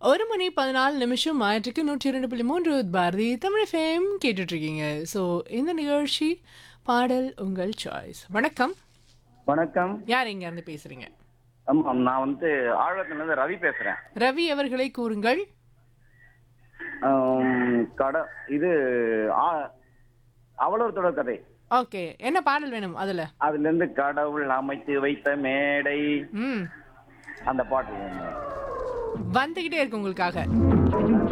ஒரு மணி பதினாலு நிமிஷம் ஆயிற்றுக்கு நூற்றி இரண்டு புள்ளி மூன்று பாரதி தமிழ் ஃபேம் கேட்டுட்டு இருக்கீங்க ஸோ இந்த நிகழ்ச்சி பாடல் உங்கள் சாய்ஸ் வணக்கம் வணக்கம் யார் இங்க இருந்து பேசுறீங்க ஆமா நான் வந்து ஆழத்துல இருந்து ரவி பேசுறேன் ரவி அவர்களை கூறுங்கள் ஆம், கட இது ஆ- அவலோர் தொடர் கதை ஓகே என்ன பாடல் வேணும் அதுல அதுல இருந்து கடவுள் அமைத்து வைத்த மேடை ம் அந்த பாட்டு வேணும். வந்துகிட்டே இருக்கு உங்களுக்காக